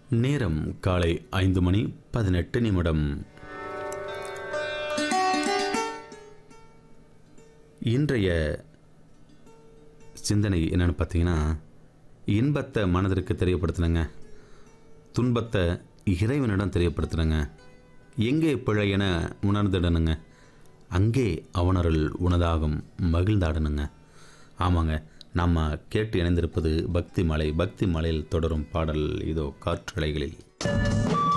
நேரம் காலை ஐந்து மணி பதினெட்டு நிமிடம் இன்றைய சிந்தனை என்னன்னு பார்த்தீங்கன்னா இன்பத்தை மனதிற்கு தெரியப்படுத்தினங்க துன்பத்தை இறைவனிடம் தெரியப்படுத்தினங்க எங்கே பிழை என உணர்ந்திடணுங்க அங்கே அவனருள் உனதாகும் மகிழ்ந்தாடணுங்க ஆமாங்க நம்ம கேட்டு இணைந்திருப்பது பக்தி மலை பக்தி மலையில் தொடரும் பாடல் இதோ காற்றலைகளில்